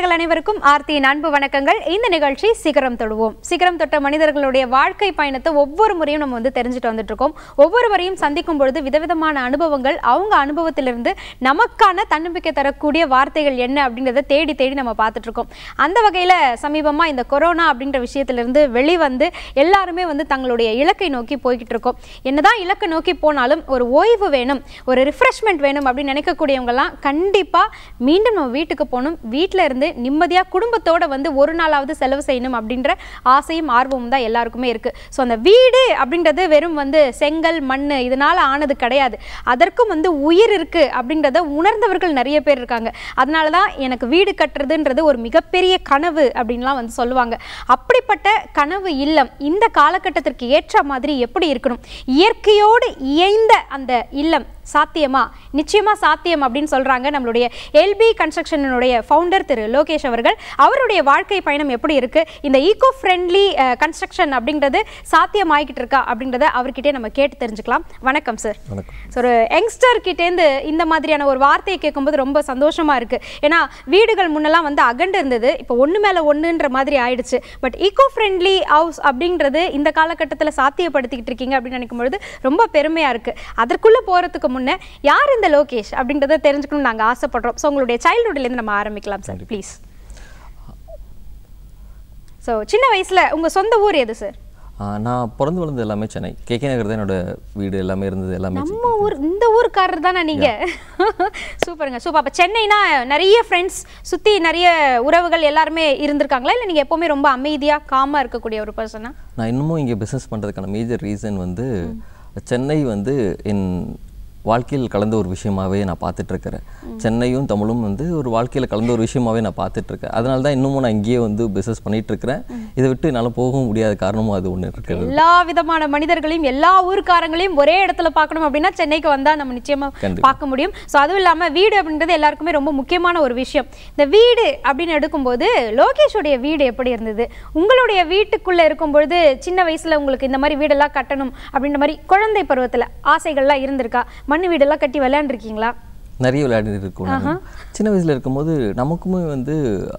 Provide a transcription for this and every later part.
நேயர்கள் அனைவருக்கும் ஆர்த்தியின் அன்பு வணக்கங்கள் இந்த நிகழ்ச்சி சிகரம் தொடுவோம் சிகரம் தொட்ட மனிதர்களுடைய வாழ்க்கை பயணத்தை ஒவ்வொரு முறையும் நம்ம வந்து தெரிஞ்சுட்டு வந்துட்டு இருக்கோம் ஒவ்வொருவரையும் சந்திக்கும் பொழுது விதவிதமான அனுபவங்கள் அவங்க அனுபவத்திலிருந்து நமக்கான தன்னம்பிக்கை தரக்கூடிய வார்த்தைகள் என்ன அப்படின்றத தேடி தேடி நம்ம பார்த்துட்டு இருக்கோம் அந்த வகையில் சமீபமாக இந்த கொரோனா அப்படின்ற விஷயத்திலிருந்து வெளிவந்து எல்லாருமே வந்து தங்களுடைய இலக்கை நோக்கி போய்கிட்டு இருக்கோம் என்னதான் இலக்கை நோக்கி போனாலும் ஒரு ஓய்வு வேணும் ஒரு ரிஃப்ரெஷ்மெண்ட் வேணும் அப்படின்னு நினைக்கக்கூடியவங்கலாம் கண்டிப்பாக மீண்டும் நம்ம வீட்டுக்கு போகணும் வீட்டில் இருந்து நிம்மதியாக குடும்பத்தோட வந்து ஒரு நாளாவது செலவு செய்யணும் அப்படின்ற ஆசையும் ஆர்வமும் தான் எல்லாருக்குமே இருக்குது ஸோ அந்த வீடு அப்படின்றது வெறும் வந்து செங்கல் மண் இதனால் ஆனது கிடையாது அதற்கும் வந்து உயிர் இருக்குது அப்படின்றத உணர்ந்தவர்கள் நிறைய பேர் இருக்காங்க அதனால தான் எனக்கு வீடு கட்டுறதுன்றது ஒரு மிகப்பெரிய கனவு அப்படின்லாம் வந்து சொல்லுவாங்க அப்படிப்பட்ட கனவு இல்லம் இந்த காலகட்டத்திற்கு ஏற்ற மாதிரி எப்படி இருக்கணும் இயற்கையோடு இயைந்த அந்த இல்லம் சாத்தியமா நிச்சயமா சாத்தியம் அப்படின்னு சொல்றாங்க நம்மளுடைய எல்பி கன்ஸ்ட்ரக்ஷனுடைய ஃபவுண்டர் திரு லோகேஷ் அவர்கள் அவருடைய வாழ்க்கை பயணம் எப்படி இருக்கு இந்த ஈகோ ஃப்ரெண்ட்லி கன்ஸ்ட்ரக்ஷன் அப்படின்றது சாத்தியமாகிக்கிட்டு இருக்கா அப்படின்றத அவர்கிட்டே நம்ம கேட்டு தெரிஞ்சுக்கலாம் வணக்கம் சார் வணக்கம் ஸோ ஒரு யங்ஸ்டர் கிட்டேருந்து இந்த மாதிரியான ஒரு வார்த்தையை கேட்கும்போது ரொம்ப சந்தோஷமா இருக்கு ஏன்னா வீடுகள் முன்னெல்லாம் வந்து அகண்டு இருந்தது இப்போ ஒன்று மேலே ஒன்றுன்ற மாதிரி ஆயிடுச்சு பட் ஈகோ ஃப்ரெண்ட்லி ஹவுஸ் அப்படின்றது இந்த காலகட்டத்தில் சாத்தியப்படுத்திக்கிட்டு இருக்கீங்க அப்படின்னு நினைக்கும் பொழுது ரொம்ப பெருமையா இருக்கு அதற்குள்ள போறதுக்கு முன்னே யார் இந்த லோகேஷ் அப்படின்றத தெரிஞ்சுக்கணும்னு நாங்கள் ஆசைப்படுறோம் ஸோ உங்களுடைய சைல்ட்ஹுட்லேருந்து நம்ம ஆரம்பிக்கலாம் சார் ப்ளீஸ் ஸோ சின்ன வயசுல உங்க சொந்த ஊர் எது சார் ஆ, நான் பிறந்து வளர்ந்தது எல்லாமே சென்னை கேகே நகர் தான் என்னோட வீடு எல்லாமே இருந்தது எல்லாமே நம்ம ஊர் இந்த ஊருக்காரர் தானே நீங்க சூப்பருங்க சூப்பர் அப்ப சென்னைனா நிறைய ஃப்ரெண்ட்ஸ் சுத்தி நிறைய உறவுகள் எல்லாருமே இருந்திருக்காங்களா இல்ல நீங்க எப்பவுமே ரொம்ப அமைதியா காமா இருக்கக்கூடிய ஒரு பர்சனா நான் இன்னமும் இங்கே பிஸ்னஸ் பண்ணுறதுக்கான மேஜர் ரீசன் வந்து சென்னை வந்து என் வாழ்க்கையில் கலந்த ஒரு விஷயமாவே நான் பார்த்துட்டு இருக்கிறேன் சென்னையும் தமிழும் வந்து ஒரு வாழ்க்கையில் கலந்த ஒரு விஷயமாவே நான் பார்த்துட்டு இருக்கேன் அதனால தான் இன்னமும் நான் இங்கேயே வந்து பிஸ்னஸ் பண்ணிட்டு இருக்கிறேன் இதை விட்டு என்னால் போகவும் முடியாத காரணமும் அது ஒன்று இருக்கிறது எல்லா விதமான மனிதர்களையும் எல்லா ஊர்க்காரங்களையும் ஒரே இடத்துல பார்க்கணும் அப்படின்னா சென்னைக்கு வந்தா நம்ம நிச்சயமா கண்டிப்பா. பார்க்க முடியும் ஸோ அதுவும் இல்லாம வீடு அப்படின்றது எல்லாருக்குமே ரொம்ப முக்கியமான ஒரு விஷயம் இந்த வீடு அப்படின்னு எடுக்கும்போது லோகேஷுடைய வீடு எப்படி இருந்தது உங்களுடைய வீட்டுக்குள்ள இருக்கும் பொழுது சின்ன வயசுல உங்களுக்கு இந்த மாதிரி வீடெல்லாம் கட்டணும் அப்படின்ற மாதிரி குழந்தை பருவத்துல ஆசைகள்லாம் இருந்திருக்கா மண் வீடெல்லாம் கட்டி விளையாண்டுருக்கீங்களா நிறைய விளையாடிட்டு இருக்கோம் நாங்க. சின்ன வயசுல இருக்கும்போது நமக்குமே வந்து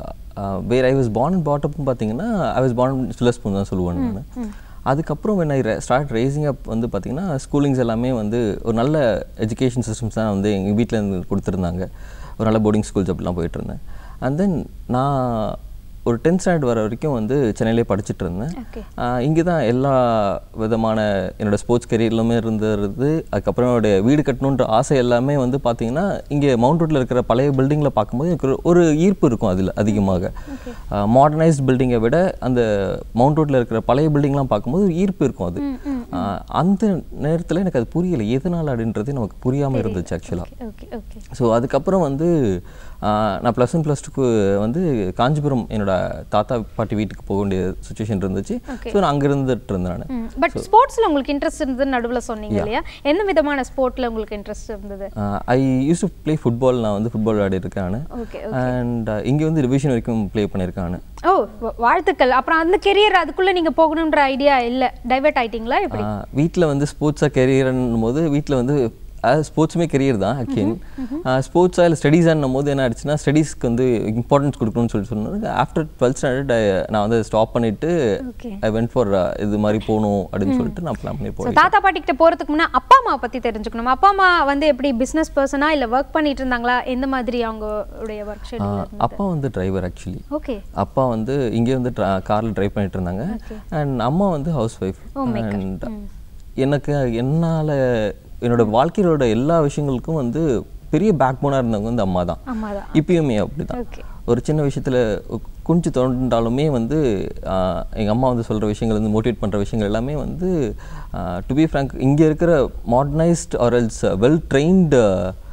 where I was born and பாட்டப்னு பார்த்தீங்கன்னா ஐ வாஸ் பார்ன் சுலஸ்பூன் தான் சொல்லுவேன் நான் அதுக்கப்புறம் when I start racing up வந்து பார்த்தீங்கன்னா ஸ்கூலிங்ஸ் எல்லாமே வந்து ஒரு நல்ல எஜுகேஷன் சிஸ்டம்ஸ் தான் வந்து எங்கள் வீட்டில் இருந்து கொடுத்துருந்தாங்க ஒரு நல்ல போர்டிங் ஸ்கூல்ஸ் அப்படிலாம் போயிட்டு இருந்தேன் அண்ட் தென் நான் ஒரு டென்த் ஸ்டாண்டர்ட் வர வரைக்கும் வந்து சென்னையிலே படிச்சுட்டு இருந்தேன் Okay. இங்கே தான் எல்லா விதமான என்னோட ஸ்போர்ட்ஸ் கெரியர்லுமே இருந்தது அதுக்கப்புறம் என்னுடைய வீடு கட்டணுன்ற ஆசை எல்லாமே வந்து பார்த்தீங்கன்னா இங்கே மவுண்ட் ரோட்டில் இருக்கிற பழைய பில்டிங்கில் பார்க்கும்போது எனக்கு ஒரு- ஒரு ஈர்ப்பு இருக்கும் அதில் அதிகமாக மாடர்னைஸ்ட் பில்டிங்கை விட அந்த மவுண்ட் ரோட்டில் இருக்கிற பழைய பில்டிங்லாம் பார்க்கும்போது ஒரு ஈர்ப்பு இருக்கும் அது ஆஹ் அந்த நேரத்தில் எனக்கு அது புரியலை எதனால் அப்படின்றது நமக்கு புரியாமல் இருந்துச்சு ஆக்சுவலாக ஓகே ஓகே ஸோ அதுக்கப்புறம் வந்து ஆஹ், நான் ப்ளஸ் ஒன் ப்ளஸ் டூக்கு வந்து காஞ்சிபுரம் என்னோட தாத்தா பாட்டி வீட்டுக்கு போக வேண்டிய சுச்சுவேஷன் இருந்துச்சு ஸோ நான் அங்கே இருந்துட்டு இருந்தேன் நான் பட் ஸ்போர்ட்ஸ்ல உங்களுக்கு இன்ட்ரெஸ்ட் இருந்ததுன்னு நடுவுல சொன்னீங்க இல்லையா எந்த விதமான ஸ்போர்ட்ல உங்களுக்கு இன்ட்ரெஸ்ட் இருந்தது I use to play football நான் வந்து ஃபுட்பால் விளையாடி இருக்கேன் நான் ஓகே அண்ட் இங்கே வந்து டிவிஷன் வரைக்கும் ப்ளே பண்ணியிருக்கேன் நான் ஓ வ- வாழ்த்துக்கள் அப்புறம் அந்த கெரியர் அதுக்குள்ள நீங்க போகணுன்ற ஐடியா இல்ல டைவர்ட் ஆயிட்டீங்களா எப்படி வீட்டில் வந்து ஸ்போர்ட்ஸாக கெரியர்னும் போது வீட்டில் வந்து ஸ்போர்ட்ஸுமே கெரியர் தான் ஆக்சுவலி ஸ்போர்ட்ஸாக இல்லை ஸ்டடீஸான்னும் போது என்ன ஆயிடுச்சுன்னா ஸ்டடீஸ்க்கு வந்து இம்பார்ட்டன்ஸ் கொடுக்கணும்னு சொல்லி சொன்னாங்க ஆஃப்டர் டுவெல்த் ஸ்டாண்டர்ட் நான் வந்து ஸ்டாப் பண்ணிட்டு ஓகே ஐ வென்ட் ஃபார் இது மாதிரி போகணும் அப்படின்னு சொல்லிட்டு நான் பிளான் பண்ணி ஸோ போனேன் தாத்தா பாட்டி கிட்ட போறதுக்கு முன்னா அப்பா அம்மாவை பத்தி தெரிஞ்சுக்கணும் அப்பா அம்மா வந்து எப்படி பிசினஸ் பர்சனா இல்ல ஒர்க் பண்ணிட்டு இருந்தாங்களா எந்த மாதிரி அவங்களுடைய ஒர்க் ஷெட்யூல் அப்பா வந்து டிரைவர் ஆக்சுவலி ஓகே அப்பா வந்து இங்கே வந்து காரில் டிரைவ் பண்ணிட்டு இருந்தாங்க அண்ட் அம்மா வந்து ஹவுஸ் ஒய்ஃப் அண்ட் எனக்கு என்னால் என்னோட வாழ்க்கையோட எல்லா விஷயங்களுக்கும் வந்து பெரிய பேக் போனாக இருந்தவங்க வந்து அம்மா தான் அம்மா தான் இப்பயுமே அப்படிதான் ஓகே ஒரு சின்ன விஷயத்தில் கொஞ்சம் தோன்றாலுமே வந்து எங்கள் அம்மா வந்து சொல்கிற விஷயங்கள் வந்து மோட்டிவேட் பண்ணுற விஷயங்கள் எல்லாமே வந்து டு பி ஃப்ரங்க் இங்கே இருக்கிற modernised or else well trained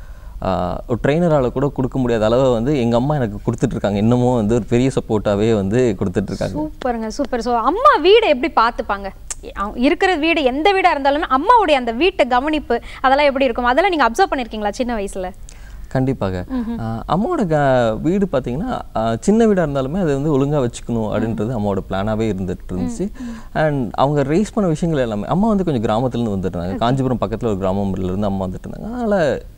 ஒரு ட்ரெயினரால் கூட கொடுக்க முடியாத அளவை வந்து எங்கள் அம்மா எனக்கு கொடுத்துட்ருக்காங்க இன்னமும் வந்து ஒரு பெரிய சப்போர்ட்டாகவே வந்து கொடுத்துட்ருக்காங்க சூப்பருங்க சூப்பர் ஸோ அம்மா வீடை எப்படி பார்த்துப்பாங்க அவங்க இருக்கிற வீடு எந்த வீடா இருந்தாலுமே அம்மாவுடைய அந்த வீட்டு கவனிப்பு அதெல்லாம் எப்படி இருக்கும் அதெல்லாம் நீங்க அப்சர்வ் பண்ணிருக்கீங்களா சின்ன வயசுல கண்டிப்பாக ஆஹ் அம்மாவோட க வீடு பார்த்தீங்கன்னா ஆஹ் சின்ன வீடாக இருந்தாலுமே அதை வந்து ஒழுங்காக வச்சுக்கணும் அப்படின்றது அம்மாவோட பிளானாகவே இருந்துட்டு இருந்துச்சு அண்ட் அவங்க ரேஸ் பண்ண விஷயங்கள் எல்லாமே அம்மா வந்து கொஞ்சம் கிராமத்துலேருந்து வந்துட்டு இருந்தாங்க காஞ்சிபுரம் பக்கத்தில் ஒரு கிராமம்ல இருந்து அம்மா வந்துட்டு இருந்தாங்க அதனால்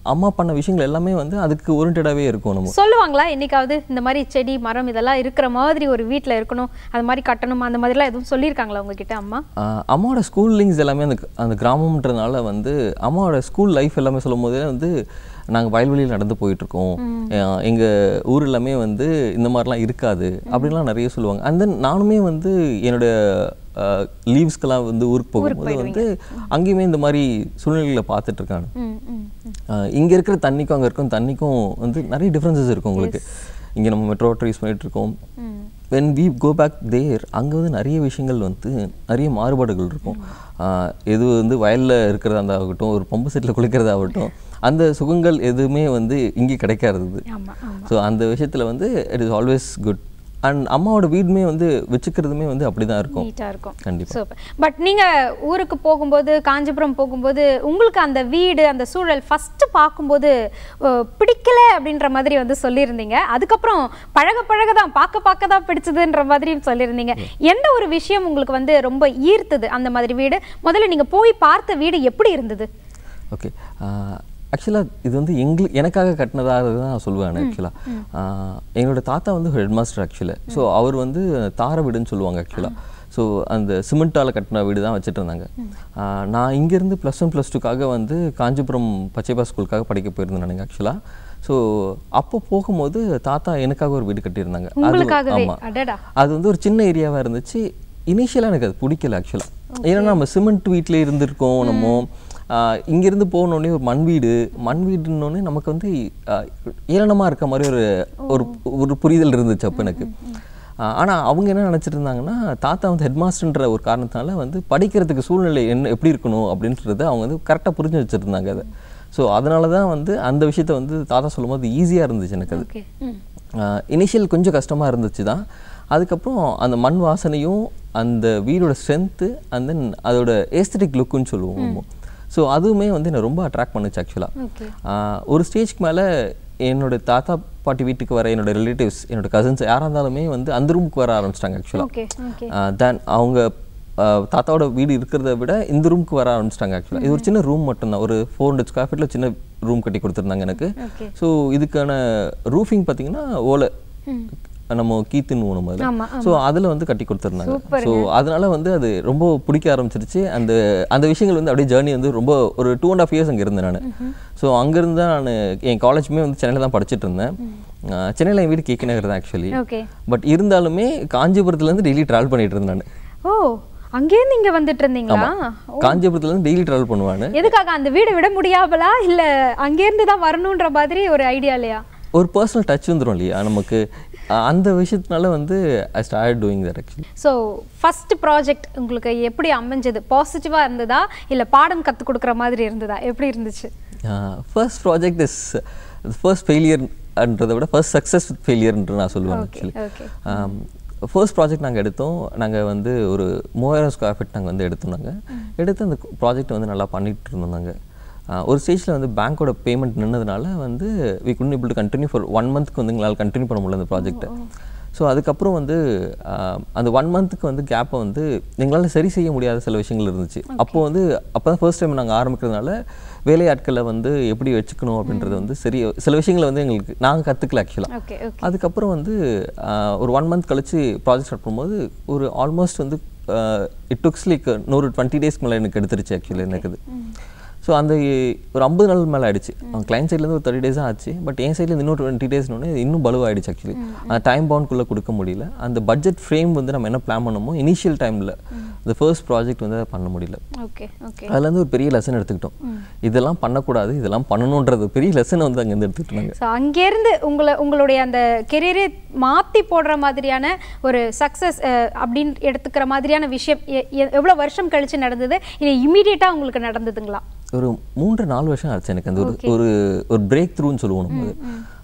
அம்மா பண்ண விஷயங்கள் எல்லாமே வந்து அதுக்கு ஓரியன்டாகவே இருக்கும் நம்ம சொல்லுவாங்களா என்னைக்காவது இந்த மாதிரி செடி மரம் இதெல்லாம் இருக்கிற மாதிரி ஒரு வீட்ல இருக்கணும் அது மாதிரி கட்டணும் அந்த மாதிரிலாம் எதுவும் சொல்லியிருக்காங்களா உங்ககிட்ட அம்மா ஆஹ் அம்மாவோட ஸ்கூல் லிங்க்ஸ் எல்லாமே அந்த அந்த கிராமம்ன்றதுனால வந்து அம்மாவோட ஸ்கூல் லைஃப் எல்லாமே சொல்லும் போதே வந்து நாங்கள் வயல்வெளியில் நடந்து போயிட்டுருக்கோம் எங்கள் ஊர் எல்லாமே வந்து இந்த மாதிரிலாம் இருக்காது அப்படின்லாம் நிறைய சொல்லுவாங்க அண்ட் தென் நானுமே வந்து என்னோட லீவ்ஸ்க்கெல்லாம் வந்து ஊருக்கு போகும்போது வந்து அங்கேயுமே இந்த மாதிரி சூழ்நிலைகளை பார்த்துட்டு இருக்காங்க ம் ம் ஆஹ் இங்க இருக்கிற தண்ணிக்கும் அங்க இருக்கும் தண்ணிக்கும் வந்து நிறைய டிஃப்ரென்சஸ் இருக்கும் உங்களுக்கு இங்க நம்ம மெட்ரோ வாட்டர் யூஸ் பண்ணிட்டு இருக்கோம் when we go back there அங்க வந்து நிறைய விஷயங்கள் வந்து நிறைய மாறுபாடுகள் இருக்கும் ஆஹ் எது வந்து வயல்ல இருக்கிறதா இருந்தாகட்டும் ஒரு பம்பு செட்டில் குளிக்கிறதாகட்டும் அந்த சுகங்கள் எதுவுமே வந்து இங்கே கிடைக்காது ஆமா ஆமா ஸோ அந்த விஷயத்துல வந்து it is always good and அம்மாவோட வீடுமே வந்து வச்சுக்கிறதுமே வந்து அப்படிதான் இருக்கும் நீட்டா இருக்கும் கண்டிப்பா சூப்பர் பட் நீங்க ஊருக்கு போகும்போது காஞ்சிபுரம் போகும்போது உங்களுக்கு அந்த வீடு அந்த சூழல் ஃபர்ஸ்ட் பார்க்கும்போது அஹ், பிடிக்கல அப்படின்ற மாதிரி வந்து சொல்லியிருந்தீங்க அதுக்கப்புறம் பழக பழக தான் பார்க்க பார்க்க தான் பிடிச்சதுன்ற மாதிரியும் சொல்லியிருந்தீங்க எந்த ஒரு விஷயம் உங்களுக்கு வந்து ரொம்ப ஈர்த்தது அந்த மாதிரி வீடு முதல்ல நீங்க போய் பார்த்த வீடு எப்படி இருந்தது ஓகே ஆக்சுவலாக இது வந்து எங்களுக்கு எனக்காக கட்டினதாக தான் நான் சொல்லுவேன் ஆக்சுவலாக எங்களோட தாத்தா வந்து ஹெட் மாஸ்டர் ஆக்சுவலாக ஸோ அவர் வந்து தார வீடுன்னு சொல்லுவாங்க ஆக்சுவலாக ஸோ அந்த சிமெண்ட்டால் கட்டின வீடு தான் வச்சுட்டு இருந்தாங்க ஆஹ் நான் இங்கேருந்து ப்ளஸ் ஒன் ப்ளஸ் டூக்காக வந்து காஞ்சிபுரம் பச்சைப்பா ஸ்கூலுக்காக படிக்க போயிருந்தேன் நான் ஆக்சுவலாக ஸோ அப்போ போகும்போது தாத்தா எனக்காக ஒரு வீடு கட்டியிருந்தாங்க அது உங்களுக்காகவே ஆமாம் அடடா அது வந்து ஒரு சின்ன ஏரியாவாக இருந்துச்சு இனிஷியலாக எனக்கு அது பிடிக்கல ஆக்சுவலாக ஏன்னா நம்ம சிமெண்ட் வீட்டிலே இருந்திருக்கோம் நம்ம ஆஹ் இங்கிருந்து போனோடனே ஒரு மண் வீடு மண் வீடுன்னொடனே நமக்கு வந்து ஆஹ் ஏளனமா இருக்க மாதிரி ஒரு ஒரு ஒரு புரிதல் இருந்துச்சு அப்போ எனக்கு ஆஹ் ஆனா அவங்க என்ன நினைச்சிட்டு இருந்தாங்கன்னா தாத்தா வந்து ஹெட்மாஸ்டர்ன்ற ஒரு காரணத்தினால வந்து படிக்கிறதுக்கு சூழ்நிலை என்ன எப்படி இருக்கணும் அப்படின்றத அவங்க வந்து கரெக்டாக புரிஞ்சு வச்சிருந்தாங்க அதை ஸோ அதனால தான் வந்து அந்த விஷயத்த வந்து தாத்தா சொல்லும்போது ஈஸியாக இருந்துச்சு எனக்கு அது ஓகே ம் இனிஷியல் கொஞ்சம் கஷ்டமாக இருந்துச்சு தான் அதுக்கப்புறம் அந்த மண் வாசனையும் அந்த வீடோட ஸ்ட்ரென்த்து அண்ட் தென் அதோட ஏஸ்தட்டிக் லுக்குன்னு சொல்லுவோம் ஸோ அதுவுமே வந்து என்னை ரொம்ப அட்ராக்ட் பண்ணுச்சு ஆக்சுவலாக ஓகே ஒரு ஸ்டேஜ்க்கு மேலே என்னோட தாத்தா பாட்டி வீட்டுக்கு வர என்னோட ரிலேட்டிவ்ஸ் என்னோட கசின்ஸ் யாராக இருந்தாலுமே வந்து அந்த ரூமுக்கு வர ஆரம்பிச்சிட்டாங்க ஆக்சுவலாக ஓகே ஓகே தென் அவங்க ஆஹ் தாத்தாவோட வீடு இருக்கிறத விட இந்த ரூமுக்கு வர ஆரம்பிச்சிட்டாங்க ஆக்சுவலாக இது ஒரு சின்ன ரூம் மட்டும்தான் ஒரு ஃபோர் ஹண்ட்ரட் ஸ்கொயர் ஃபீட்டில் சின்ன ரூம் கட்டி கொடுத்துருந்தாங்க எனக்கு ஓகே ஸோ இதுக்கான ரூஃபிங் பார்த்தீங்கன்னா ஓலை நம்ம கீத்துன்னு நம்ம அதில் ஆமா ஸோ அதில் வந்து கட்டி கொடுத்துருந்தாங்க ஸோ அதனால வந்து அது ரொம்ப பிடிக்க ஆரம்பிச்சிருச்சு அந்த அந்த விஷயங்கள் வந்து அப்படியே ஜேர்னி வந்து ரொம்ப ஒரு டூ அண்ட் ஆஃப் இயர்ஸ் அங்கே இருந்தேன் நான் ஸோ அங்கேருந்து தான் நான் என் காலேஜுமே வந்து சென்னையில் தான் படிச்சுட்டு இருந்தேன் சென்னையில் என் வீடு கேக்கு நகர் தான் ஆக்சுவலி ஓகே பட் இருந்தாலுமே காஞ்சிபுரத்துலேருந்து டெய்லி ட்ராவல் பண்ணிட்டு இருந்தேன் நான் ஓ அங்கேருந்து இங்க வந்துட்டு இருந்தீங்களா காஞ்சிபுரத்துலேருந்து டெய்லி ட்ராவல் பண்ணுவான் எதுக்காக அந்த வீடை விட முடியாமலா இல்ல அங்கேருந்து தான் வரணுன்ற மாதிரி ஒரு ஐடியா இல்லையா ஒரு பர்சனல் டச் வந்துடும் இல்லையா நமக்கு அஹ் அந்த விஷயத்தினால வந்து I start doing that actually so first project உங்களுக்கு எப்படி அமைஞ்சது பாசிட்டிவாக இருந்ததா இல்லை பாடம் கற்றுக் கொடுக்குற மாதிரி இருந்ததா எப்படி இருந்துச்சு ஃபர்ஸ்ட் ப்ராஜெக்ட் இஸ் ஃபர்ஸ்ட் ஃபெயிலியர்ன்றதை விட ஃபர்ஸ்ட் சக்ஸஸ் வித் ஃபெயிலியர்ன்ற நான் சொல்லுவேன் ஆக்சுவலி ஓகே ஃபர்ஸ்ட் ப்ராஜெக்ட் நாங்கள் எடுத்தோம் நாங்கள் வந்து ஒரு மூவாயிரம் ஸ்கொயர் ஃபீட் நாங்கள் வந்து எடுத்தோம் நாங்கள் எடுத்து அந்த ப்ராஜெக்ட் வந்து நல்லா பண்ணிட்டு இருந்தோம் நாங்கள் ஆஹ் ஒரு ஸ்டேஜில் வந்து பேங்க்கோட பேமெண்ட் நின்னதுனால வந்து we can able to continue for one மந்த்க்கு வந்து எங்களால் கண்டினியூ பண்ண முடியல அந்த ப்ராஜெக்ட்டை ஸோ அதுக்கப்புறம் வந்து ஆஹ் அந்த ஒன் மந்த்துக்கு வந்து கேப்பை வந்து எங்களால் சரி செய்ய முடியாத சில விஷயங்கள் இருந்துச்சு அப்போ வந்து அப்போ தான் ஃபர்ஸ்ட் டைம் நாங்கள் ஆரம்பிக்கிறதுனால வேலையாட்களை வந்து எப்படி வச்சுக்கணும் அப்படின்றது வந்து சரி சில விஷயங்களை வந்து எங்களுக்கு நாங்கள் கற்றுக்கல ஆக்சுவலாக ஓகே ஓகே அதுக்கப்புறம் வந்து ஆஹ், ஒரு ஒன் மந்த் கழிச்சு ப்ராஜெக்ட் ஸ்டார்ட் பண்ணும்போது ஒரு ஆல்மோஸ்ட் வந்து இட் டுக்ஸ் லைக் நூறு டுவெண்ட்டி டேஸ்க்கு மேலே எனக்கு எடுத்துருச்சு ஆக்சுவலி எனக்கு அது ஸோ அந்த ஒரு ஐம்பது நாள் மேலே ஆயிடுச்சு அவங்க கிளைண்ட் சைட்லேருந்து ஒரு தேர்ட்டி டேஸ் ஆச்சு பட் என் சைட்லேருந்து இன்னும் டுவெண்ட்டி டேஸ்னோடனே இன்னும் பலுவாயிடுச்சு ஆக்சுவலி அந்த டைம் பவுண்ட்குள்ளே கொடுக்க முடியல அந்த பட்ஜெட் ஃப்ரேம் வந்து நம்ம என்ன பிளான் பண்ணமோ இனிஷியல் டைமில் இந்த ஃபர்ஸ்ட் ப்ராஜெக்ட் வந்து அதை பண்ண முடியல ஓகே ஓகே அதுலேருந்து ஒரு பெரிய லெசன் எடுத்துக்கிட்டோம் இதெல்லாம் பண்ணக்கூடாது இதெல்லாம் பண்ணணுன்றது பெரிய லெசனை வந்து அங்கேருந்து எடுத்துக்கிட்டாங்க ஸோ அங்கேருந்து உங்களை உங்களுடைய அந்த கெரியரே மாற்றி போடுற மாதிரியான ஒரு சக்ஸஸ் அப்படின்னு எடுத்துக்கிற மாதிரியான விஷயம் எ- எ- எவ்வளோ வருஷம் கழிச்சு நடந்தது இல்லை இமீடியட்டாக உங்களுக்கு நடந்ததுங்களா ஒரு மூன்று நாலு வருஷம் ஆச்சு எனக்கு அந்த ஒரு ஒரு ஒரு பிரேக் த்ரூன்னு சொல்லுவோம் நம்ம அது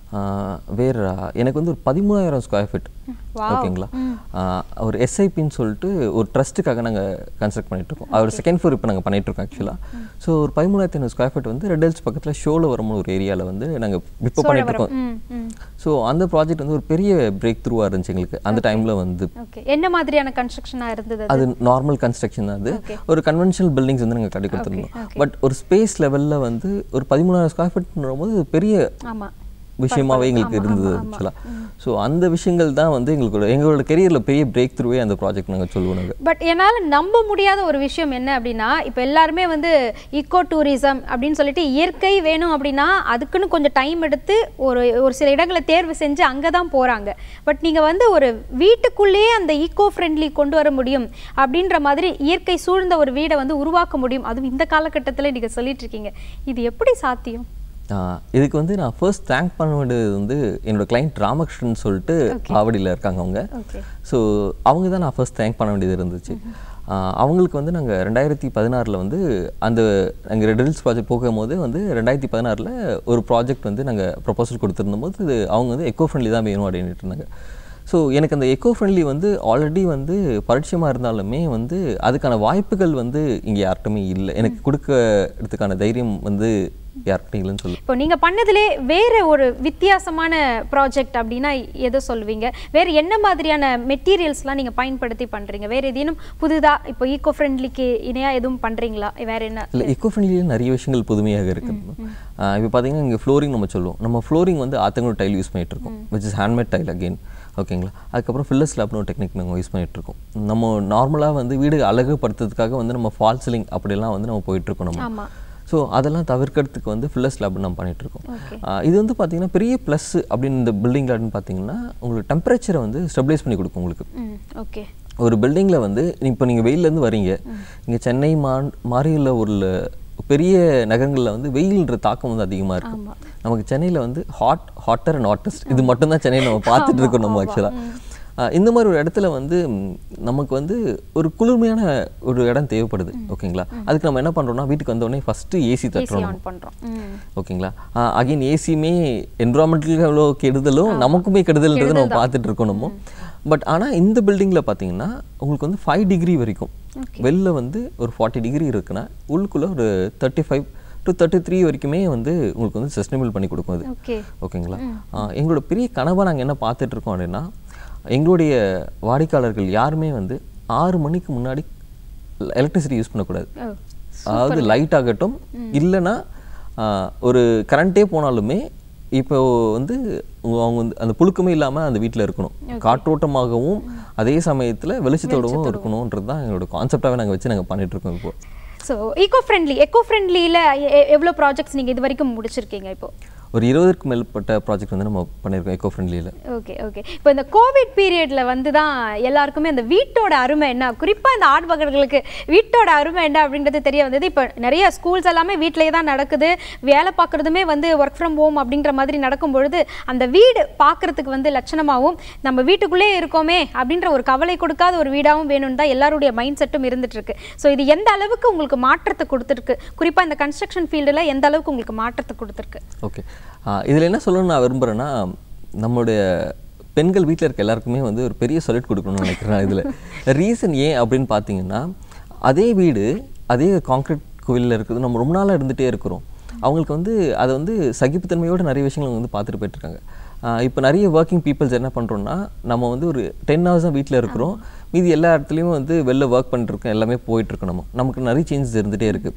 வேற எனக்கு வந்து ஒரு பதிமூணாயிரம் ஸ்கொயர் ஃபீட் Wow. ஓகேங்களா ஆஹ் ஒரு எஸ்ஐபின்னு சொல்லிட்டு ஒரு ட்ரஸ்ட்டுக்காக நாங்கள் கன்ஸ்ட்ரக்ட் பண்ணிட்டு இருக்கோம் அவர் செகண்ட் ஃப்ளோர் இப்போ நாங்கள் பண்ணிட்டு இருக்கோம் ஆக்சுவலாக ஸோ ஒரு பதிமூணாயிரத்தி ஐநூறு ஸ்கொயர் ஃபீட் வந்து ரெட் ஹில்ஸ் பக்கத்தில் ஷோவில் வரும்போது ஒரு ஏரியாவில் வந்து நாங்கள் இப்போ பண்ணிட்டு இருக்கோம் ம் ம் ஸோ அந்த ப்ராஜெக்ட் வந்து ஒரு பெரிய பிரேக் த்ரூவாக இருந்துச்சு எங்களுக்கு அந்த டைமில் வந்து ஓகே என்ன மாதிரியான கன்ஸ்ட்ரக்ஷனாக இருந்தது அது? அது நார்மல் கன்ஸ்ட்ரக்ஷன் தான் அது ஒரு கன்வென்ஷனல் பில்டிங்ஸ் வந்து நாங்கள் கட்டி கொடுத்துருந்தோம் பட் ஒரு ஸ்பேஸ் லெவலில் வந்து ஒரு பதிமூணாயிரம் ஸ்கொயர் ஃபீட்ன்ற போது பெரிய ஆமா விஷயமாவே எங்களுக்கு இருந்தது ஆக்சுவலாக ஸோ அந்த விஷயங்கள் தான் வந்து எங்களுக்கு எங்களோட கெரியரில் பெரிய பிரேக் த்ரூவே அந்த ப்ராஜெக்ட் நாங்கள் சொல்லுவோம் நாங்கள் பட் என்னால் நம்ப முடியாத ஒரு விஷயம் என்ன அப்படின்னா இப்போ எல்லாருமே வந்து ஈகோ டூரிசம் அப்படின்னு சொல்லிட்டு இயற்கை வேணும் அப்படின்னா அதுக்குன்னு கொஞ்சம் டைம் எடுத்து ஒரு ஒரு சில இடங்களை தேர்வு செஞ்சு அங்கே தான் போகிறாங்க பட் நீங்கள் வந்து ஒரு வீட்டுக்குள்ளேயே அந்த ஈகோ ஃப்ரெண்ட்லி கொண்டு வர முடியும் அப்படின்ற மாதிரி இயற்கை சூழ்ந்த ஒரு வீடை வந்து உருவாக்க முடியும் அதுவும் இந்த காலகட்டத்தில் நீங்கள் சொல்லிட்டு இருக்கீங்க இது எப்படி சாத்தியம் ஆஹ் இதுக்கு வந்து நான் ஃபர்ஸ்ட் தேங்க் பண்ண வேண்டியது வந்து என்னோட கிளைண்ட் ராமகிருஷ்ணன் சொல்லிட்டு ஆவடியில் இருக்காங்க அவங்க ஓகே ஸோ அவங்க தான் நான் ஃபர்ஸ்ட் தேங்க் பண்ண வேண்டியது இருந்துச்சு ஆஹ் அவங்களுக்கு வந்து நாங்கள் ரெண்டாயிரத்தி பதினாறில் வந்து அந்த நாங்கள் ரெட் ஹில்ஸ் ப்ராஜெக்ட் போகும்போது வந்து ரெண்டாயிரத்தி பதினாறில் ஒரு ப்ராஜெக்ட் வந்து நாங்கள் ப்ரொபோசல் கொடுத்துருந்த போது இது அவங்க வந்து எக்கோ ஃப்ரெண்ட்லி தான் வேணும் அப்படின்ட்டு இருந்தாங்க ஸோ எனக்கு அந்த எக்கோ ஃப்ரெண்ட்லி வந்து ஆல்ரெடி வந்து பரிச்சயமாக இருந்தாலுமே வந்து அதுக்கான வாய்ப்புகள் வந்து இங்கே யார்கிட்டயுமே இல்லை எனக்கு கொடுக்கறதுக்கான தைரியம் வந்து யார்கிட்டையும் இல்லைன்னு சொல்லு இப்போ நீங்கள் பண்ணதுலே வேற ஒரு வித்தியாசமான ப்ராஜெக்ட் அப்படின்னா எதை சொல்லுவீங்க வேற என்ன மாதிரியான மெட்டீரியல்ஸ்லாம் நீங்கள் பயன்படுத்தி பண்ணுறீங்க வேற ஏதேனும் புதுதாக இப்போ ஈகோ ஃப்ரெண்ட்லிக்கு இணையாக எதுவும் பண்ணுறீங்களா வேற என்ன இல்லை எக்கோ ஃப்ரெண்ட்லியே நிறைய விஷயங்கள் புதுமையாக இருக்குது இப்போ பார்த்தீங்கன்னா இங்கே ஃப்ளோரிங் நம்ம சொல்லுவோம் நம்ம ஃப்ளோரிங் வந்து ஆத்தங்களோட டைல் யூஸ் பண்ணிட்டு இருக்கோம் which is handmade tile again ஓகேங்களா அதுக்கப்புறம் ஃபில்லர் ஸ்லாப்னு ஒரு டெக்னிக் நாங்கள் யூஸ் பண்ணிட்டு இருக்கோம் நம்ம நார்மலாக வந்து வீடு அழகுபடுத்துறதுக்காக வந்து நம்ம ஃபால் சீலிங் அப்படிலாம் வந்து நம்ம போயிட்டு இருக்கோம் நம்ம ஆமாம் ஸோ அதெல்லாம் தவிர்க்கிறதுக்கு வந்து ஃபில்லர் ஸ்லாப் நம்ம பண்ணிட்டு இருக்கோம் ஓகே ஆஹ் இது வந்து பார்த்தீங்கன்னா பெரிய ப்ளஸ் அப்படின்னு இந்த பில்டிங் அப்படின்னு பார்த்தீங்கன்னா உங்களுக்கு டெம்பரேச்சரை வந்து ஸ்டெபிளைஸ் பண்ணி கொடுக்கும் உங்களுக்கு ம் ஓகே ஒரு பில்டிங்கில் வந்து இப்போ நீங்கள் வெயிலேருந்து வரீங்க இங்கே சென்னை மா மாறியுள்ள ஒரு பெரிய நகரங்களில் வந்து வெயில்ன்ற தாக்கம் வந்து அதிகமாக இருக்கும் ஆமா. நமக்கு சென்னையில் வந்து ஹாட் ஹாட்டர் அண்ட் ஹாட்டஸ்ட் இது மட்டும்தான் சென்னையில் நம்ம பார்த்துட்டு இருக்கோம் நம்ம ஆக்சுவலாக இந்த மாதிரி ஒரு இடத்துல வந்து ம், நமக்கு வந்து ஒரு குளிர்மையான ஒரு இடம் தேவைப்படுது ஓகேங்களா அதுக்கு நம்ம என்ன பண்ணுறோம்னா வீட்டுக்கு வந்தோடனே ஃபஸ்ட்டு ஏசி ஏசி தட்டுறோம் ஆன் பண்ணுறோம் ம் ஓகேங்களா அகைன் ஏசியுமே என்வரான்மெண்டலுக்கு எவ்வளோ கெடுதலும் நமக்குமே கெடுதல்ன்றது நம்ம பார்த்துட்டு இருக்கோம் நம்ம பட் ஆனால் இந்த பில்டிங்கில் பார்த்தீங்கன்னா உங்களுக்கு வந்து ஃபைவ் டிகிரி வரைக்கும் வெளில வந்து ஒரு ஃபார்ட்டி டிகிரி இருக்குன்னா உள்ளுக்குள்ளே ஒரு thirty five to thirty three வரைக்குமே வந்து உங்களுக்கு வந்து சஸ்டைனபிள் பண்ணி கொடுக்கும் அது ஓகே ஓகேங்களா ஆ, எங்களோட பெரிய கனவாக நாங்கள் என்ன பார்த்துட்டு இருக்கோம் அப்படின்னா எங்களுடைய வாடிக்கையாளர்கள் யாருமே வந்து ஆறு மணிக்கு முன்னாடி எலக்ட்ரிசிட்டி யூஸ் பண்ணக்கூடாது ஓ அதாவது லைட் ஆகட்டும் இல்லைன்னா ஆ, ஒரு கரண்ட்டே போனாலுமே இப்போ வந்து உங்க- அவங்க வந்து அந்த புழுக்கமே இல்லாமல் அந்த வீட்டில் இருக்கணும் காற்றோட்டமாகவும் அதே சமயத்தில் வெளிச்சத்தோடவும் இருக்கணுன்றது தான் எங்களோட கான்செப்டாகவே நாங்கள் வச்சு நாங்கள் பண்ணிட்டு இருக்கோம் இப்போ ஸோ ஈகோ ஃப்ரெண்ட்லி எக்கோ ஃப்ரெண்ட்லியில் எவ்வளோ ப்ராஜெக்ட்ஸ் நீங்கள் இது வரைக்கும் முடிச்சிருக்கீங்க இப்போ ஒரு இருபதுக்கும் மேற்பட்ட ப்ராஜெக்ட் வந்து நம்ம பண்ணியிருக்கோம் எக்கோ ஃப்ரெண்ட்லியில் ஓகே ஓகே இப்போ இந்த கோவிட் பீரியட்ல வந்து தான் எல்லாருக்குமே அந்த வீட்டோட அருமை என்ன குறிப்பாக இந்த ஆட்பகர்களுக்கு வீட்டோட அருமை என்ன அப்படின்றது தெரிய வந்தது இப்போ நிறைய ஸ்கூல்ஸ் எல்லாமே வீட்டிலேயே தான் நடக்குது வேலை பார்க்குறதுமே வந்து ஒர்க் ஃப்ரம் ஹோம் அப்படின்ற மாதிரி நடக்கும் பொழுது அந்த வீடு பார்க்குறதுக்கு வந்து லட்சணமாகவும் நம்ம வீட்டுக்குள்ளே இருக்கோமே அப்படின்ற ஒரு கவலை கொடுக்காத ஒரு வீடாகவும் வேணும்னு தான் எல்லாருடைய மைண்ட் செட்டும் இருந்துட்டு இருக்கு ஸோ இது எந்த அளவுக்கு உங்களுக்கு மாற்றத்தை கொடுத்துருக்கு குறிப்பாக இந்த கன்ஸ்ட்ரக்ஷன் ஃபீல்டில் எந்த அளவுக்கு உங்களுக்கு மாற்றத்தை கொடுத்துருக்கு ஓகே இதில் என்ன சொல்லணும்னு நான் விரும்புகிறேன்னா நம்மளுடைய பெண்கள் வீட்டில் இருக்க எல்லாருக்குமே வந்து ஒரு பெரிய சொல்லிட் கொடுக்கணும்னு நினைக்கிறேன் இதில் ரீசன் ஏன் அப்படின்னு பார்த்தீங்கன்னா அதே வீடு அதே கான்க்ரீட் கோவிலில் இருக்குது நம்ம ரொம்ப நாளாக இருந்துகிட்டே இருக்கிறோம் அவங்களுக்கு வந்து அதை வந்து சகிப்புத்தன்மையோட நிறைய விஷயங்கள் வந்து பார்த்துட்டு போயிட்டுருக்காங்க இப்போ நிறைய ஒர்க்கிங் பீப்புள்ஸ் என்ன பண்ணுறோம்னா நம்ம வந்து ஒரு டென் ஹவர்ஸ் தான் வீட்டில் இருக்கிறோம் மீதி எல்லா இடத்துலையும் வந்து வெளில ஒர்க் பண்ணிட்டுருக்கோம் எல்லாமே போயிட்டுருக்கோம் நம்ம நமக்கு நிறைய சேஞ்சஸ் இருந்துகிட்டே இருக்குது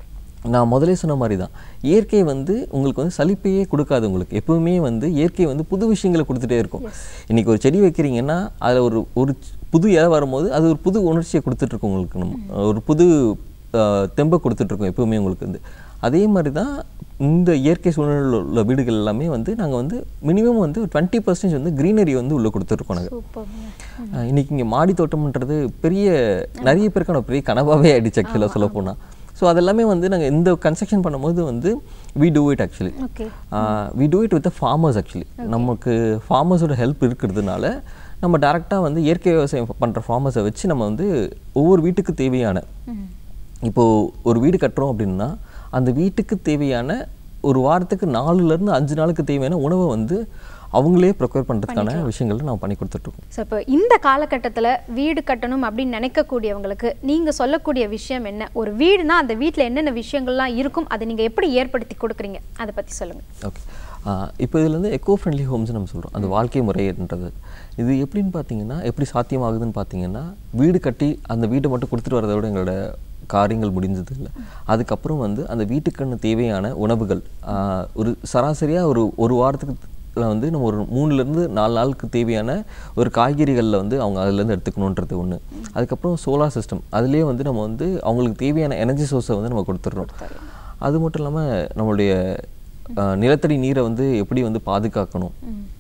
நான் முதலே சொன்ன மாதிரி தான் இயற்கை வந்து உங்களுக்கு வந்து சலிப்பையே கொடுக்காது உங்களுக்கு எப்பவுமே வந்து இயற்கை வந்து புது விஷயங்களை கொடுத்துட்டே இருக்கும் இன்னைக்கு ஒரு செடி வைக்கிறீங்கன்னா அதில் ஒரு ஒரு சி- புது இலை வரும்போது அது ஒரு புது உணர்ச்சியை கொடுத்துட்ருக்கும் உங்களுக்கு நம்ம ஒரு புது ஆஹ், தெம்பை கொடுத்துட்ருக்கோம் எப்பவுமே உங்களுக்கு வந்து அதே மாதிரி தான் இந்த இயற்கை சூழ்நிலையில் உள்ள வீடுகள் எல்லாமே வந்து நாங்கள் வந்து மினிமம் வந்து டுவெண்ட்டி பர்சன்டேஜ் வந்து க்ரீனரி வந்து உள்ளே கொடுத்துருக்கோம் நாங்கள் சூப்பர் ஆஹ் இன்னைக்கு இங்கே மாடி தோட்டம்ன்றது பெரிய நிறைய பேருக்கான பெரிய கனவாகவே ஆயிடுச்சு ஆக்சுவலாக சொல்ல போனால் ஸோ அதெல்லாமே வந்து நாங்கள் இந்த கன்ஸ்ட்ரக்ஷன் பண்ணும்போது வந்து we do it actually okay we do it with farmers actually நமக்கு ஃபார்மர்ஸோட ஹெல்ப் இருக்கிறதுனால நம்ம டேரெக்டாக வந்து இயற்கை விவசாயம் பண்ணுற ஃபார்மர்ஸை வச்சு நம்ம வந்து ஒவ்வொரு வீட்டுக்கு தேவையான இப்போது ஒரு வீடு கட்டுறோம் அப்படின்னா அந்த வீட்டுக்கு தேவையான ஒரு வாரத்துக்கு நாலுல இருந்து அஞ்சு நாளுக்கு தேவையான உணவை வந்து அவங்களே ப்ரிப்பேர் பண்ணுறதுக்கான விஷயங்களை நான் பண்ணி கொடுத்துட்ருக்கோம் ஸோ இப்போ இந்த காலகட்டத்தில் வீடு கட்டணும் அப்படின்னு நினைக்கக்கூடியவங்களுக்கு நீங்கள் சொல்லக்கூடிய விஷயம் என்ன ஒரு வீடுனா அந்த வீட்டில் என்னென்ன விஷயங்கள்லாம் இருக்கும் அதை நீங்கள் எப்படி ஏற்படுத்தி கொடுக்குறீங்க அதை பற்றி சொல்லுங்கள் ஓகே இப்போ இதில் வந்து எக்கோ ஃப்ரெண்ட்லி ஹோம்ஸ் நம்ம சொல்கிறோம் அந்த வாழ்க்கை முறைன்றது இது எப்படின்னு பார்த்தீங்கன்னா எப்படி சாத்தியமாகுதுன்னு பார்த்தீங்கன்னா வீடு கட்டி அந்த வீட்டை மட்டும் கொடுத்துட்டு வரதை விட எங்களோட காரியங்கள் முடிஞ்சது இல்லை அதுக்கப்புறம் வந்து அந்த வீட்டுக்குன்னு தேவையான உணவுகள் ஆஹ், ஒரு சராசரியாக ஒரு ஒரு வாரத்துக்கு ல வந்து நம்ம ஒரு மூணுலேருந்து நாலு நாளுக்கு தேவையான ஒரு காய்கறிகளில் வந்து அவங்க அதுலேருந்து எடுத்துக்கணுன்றது ஒன்று அதுக்கப்புறம் சோலார் சிஸ்டம் அதுலேயே வந்து நம்ம வந்து அவங்களுக்கு தேவையான எனர்ஜி சோர்ஸை வந்து நம்ம கொடுத்துட்றோம் அது மட்டும் இல்லாமல் நம்மளுடைய அஹ், நிலத்தடி நீரை வந்து எப்படி வந்து பாதுகாக்கணும்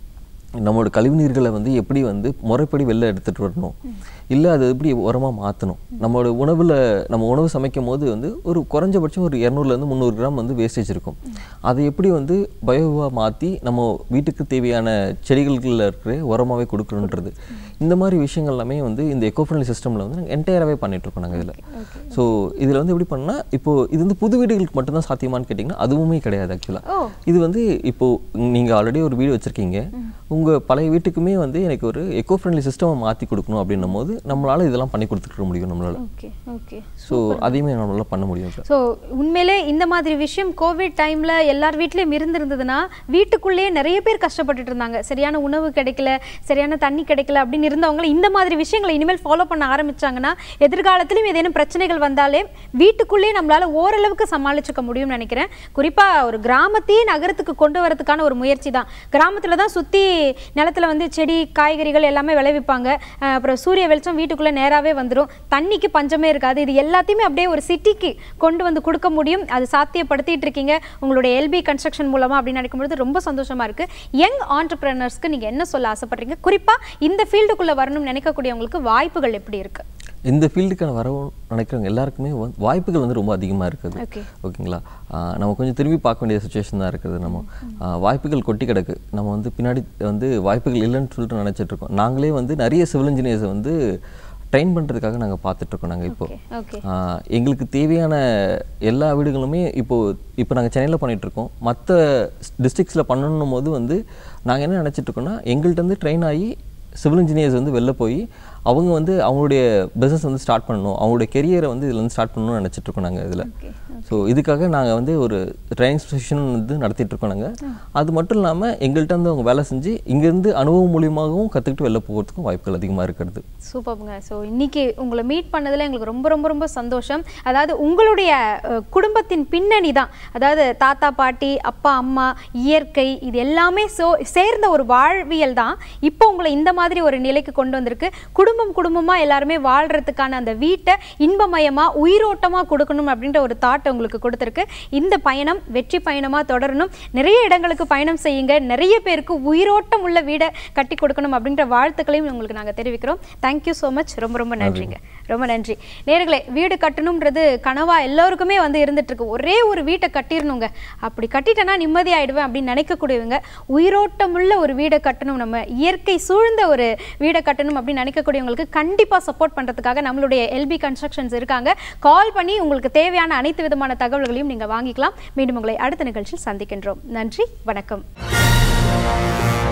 நம்மளோட கழிவு நீர்களை வந்து எப்படி வந்து முறைப்படி வெளில எடுத்துகிட்டு வரணும் இல்லை அது எப்படி உரமாக மாற்றணும் நம்மளோட உணவில் நம்ம உணவு சமைக்கும் போது வந்து ஒரு குறைஞ்சபட்சம் ஒரு இரநூறுலேருந்து முந்நூறு கிராம் வந்து வேஸ்டேஜ் இருக்கும் அதை எப்படி வந்து பயோவாக மாற்றி நம்ம வீட்டுக்கு தேவையான செடிகளுக்குள்ள இருக்கிற உரமாகவே கொடுக்கணுன்றது இந்த மாதிரி விஷயங்கள் எல்லாமே வந்து இந்த எக்கோ ஃப்ரெண்ட்லி சிஸ்டமில் வந்து நாங்கள் என்டையராகவே பண்ணிகிட்ருக்கோம் நாங்கள் இதில் ஸோ இதில் வந்து எப்படி பண்ணால் இப்போது இது வந்து புது வீடுகளுக்கு மட்டும்தான் சாத்தியமான்னு கேட்டிங்கன்னா அதுவுமே கிடையாது ஆக்சுவலாக இது வந்து இப்போது நீங்கள் ஆல்ரெடி ஒரு வீடு வச்சுருக்கீங்க உங்கள் பழைய வீட்டுக்குமே வந்து எனக்கு ஒரு எக்கோ ஃப்ரெண்ட்லி சிஸ்டமை மாற்றி கொடுக்கணும் அப்படின்னும் போது நம்மளால் இதெல்லாம் பண்ணி கொடுத்துக்க முடியும் நம்மளால் ஓகே ஓகே ஸோ அதையுமே நம்மளால் பண்ண முடியும் சார் ஸோ உண்மையிலே இந்த மாதிரி விஷயம் கோவிட் டைமில் எல்லார் வீட்லேயும் இருந்திருந்ததுன்னா வீட்டுக்குள்ளேயே நிறைய பேர் கஷ்டப்பட்டுட்டு இருந்தாங்க சரியான உணவு கிடைக்கல சரியான தண்ணி கிடைக்கல அப்படின்னு இருந்தவங்க இந்த மாதிரி விஷயங்களை இனிமேல் ஃபாலோ பண்ண ஆரம்பிச்சாங்கன்னா எதிர்காலத்திலும் ஏதேனும் பிரச்சனைகள் வந்தாலே வீட்டுக்குள்ளேயே நம்மளால ஓரளவுக்கு சமாளிச்சுக்க முடியும்னு நினைக்கிறேன் குறிப்பாக ஒரு கிராமத்தையே நகரத்துக்கு கொண்டு வரதுக்கான ஒரு முயற்சி தான் கிராமத்தில் தான் சுற்றி நிலத்துல வந்து செடி காய்கறிகள் எல்லாமே விளைவிப்பாங்க அஹ் அப்புறம் சூரிய வெளிச்சம் வீட்டுக்குள்ளே நேராகவே வந்துடும் தண்ணிக்கு பஞ்சமே இருக்காது இது எல்லாத்தையுமே அப்படியே ஒரு சிட்டிக்கு கொண்டு வந்து கொடுக்க முடியும் அது சாத்தியப்படுத்திட்டு இருக்கீங்க உங்களுடைய எல்பி கன்ஸ்ட்ரக்ஷன் மூலமா அப்படின்னு நினைக்கும்போது ரொம்ப சந்தோஷமா இருக்கு யங் ஆண்டர்பிரினர்ஸ்க்கு நீங்க என்ன சொல்ல ஆசைப்படுறீங்க குறிப்பா இந்த ஃபீல்டுக்குள்ள வரணும்னு நினைக்கக்கூடியவங்களுக்கு வாய்ப்புகள் எப்படி இருக்கு இந்த ஃபீல்டுக்கான வரவும் நினைக்கிறவங்க எல்லாருக்குமே வந்து வாய்ப்புகள் வந்து ரொம்ப அதிகமாக இருக்குது ஓகே ஓகேங்களா ஆஹ் நம்ம கொஞ்சம் திரும்பி பார்க்க வேண்டிய சுச்சுவேஷன் தான் இருக்குது நம்ம ஆஹ் வாய்ப்புகள் கொட்டி கிடக்கு நம்ம வந்து பின்னாடி வந்து வாய்ப்புகள் இல்லைன்னு சொல்லிட்டு நினைச்சிட்டு இருக்கோம் நாங்களே வந்து நிறைய சிவில் இன்ஜினியர்ஸை வந்து ட்ரெயின் பண்ணுறதுக்காக நாங்கள் பார்த்துட்ருக்கோம் நாங்கள் இப்போ ஓகே ஆஹ் எங்களுக்கு தேவையான எல்லா வீடுகளுமே இப்போ இப்போ நாங்கள் சென்னையில் பண்ணிகிட்ருக்கோம் மற்ற டிஸ்ட்ரிக்ஸில் பண்ணணும் போது வந்து நாங்கள் என்ன நினச்சிட்டு இருக்கோம்னா எங்கள்கிட்ட இருந்து ட்ரெயின் ஆகி சிவில் இன்ஜினியர்ஸ் வந்து வெளில போய் அவங்க வந்து அவங்களுடைய பிஸ்னஸ் வந்து ஸ்டார்ட் பண்ணணும் அவங்களுடைய கெரியரை வந்து இதில் வந்து ஸ்டார்ட் பண்ணணும்னு நினச்சிட்டு இருக்கோம் நாங்கள் இதில் ஓகே ஸோ இதுக்காக நாங்கள் வந்து ஒரு ட்ரைனிங் செஷன் வந்து நடத்திட்டு இருக்கோம் நாங்கள் அது மட்டும் இல்லாமல் எங்கள்கிட்ட வந்து அவங்க வேலை செஞ்சு இங்கேருந்து அனுபவம் மூலியமாகவும் கற்றுக்கிட்டு வெளில போகிறதுக்கும் வாய்ப்புகள் அதிகமாக இருக்கிறது சூப்பர்ங்க ஸோ இன்னைக்கு உங்களை மீட் பண்ணதில் எங்களுக்கு ரொம்ப ரொம்ப ரொம்ப சந்தோஷம் அதாவது உங்களுடைய அஹ், குடும்பத்தின் பின்னணி தான் அதாவது தாத்தா பாட்டி அப்பா அம்மா இயற்கை இது எல்லாமே சோ சேர்ந்த ஒரு வாழ்வியல் தான் இப்போ உங்களை இந்த மாதிரி ஒரு நிலைக்கு கொண்டு வந்திருக்கு குடும்பம் குடும்பமாக எல்லாருமே வாழ்றதுக்கான அந்த வீட்டை இன்பமயமாக உயிரோட்டமாக கொடுக்கணும் அப்படின்ற ஒரு தாட் உங்களுக்கு கொடுத்துருக்கு இந்த பயணம் வெற்றி பயணமாக தொடரணும் நிறைய இடங்களுக்கு பயணம் செய்யுங்க நிறைய பேருக்கு உயிரோட்டம் உள்ள வீடை கட்டி கொடுக்கணும் அப்படின்ற வாழ்த்துக்களையும் உங்களுக்கு நாங்கள் தெரிவிக்கிறோம் தேங்க்யூ ஸோ மச் ரொம்ப ரொம்ப நன்றிங்க ரொம்ப நன்றி நேர்களே வீடு கட்டணுன்றது கனவா எல்லோருக்குமே வந்து இருந்துட்டு இருக்கு ஒரே ஒரு வீட்டை கட்டிடணுங்க அப்படி கட்டிட்டேன்னா நிம்மதி ஆயிடுவேன் அப்படின்னு நினைக்கக்கூடியவங்க உயிரோட்டமுள்ள ஒரு வீடை கட்டணும் நம்ம இயற்கை சூழ்ந்த ஒரு வீடை கட்டணும் அப்படின்னு நினைக்கக்கூடியவங்களுக்கு கண்டிப்பாக சப்போர்ட் பண்ணுறதுக்காக நம்மளுடைய எல்பி கன்ஸ்ட்ரக்ஷன்ஸ் இருக்காங்க கால் பண்ணி உங்களுக்கு தேவையான அனைத்து விதமான தகவல்களையும் நீங்கள் வாங்கிக்கலாம் மீண்டும் உங்களை அடுத்த நிகழ்ச்சியில் சந்திக்கின்றோம் நன்றி வணக்கம்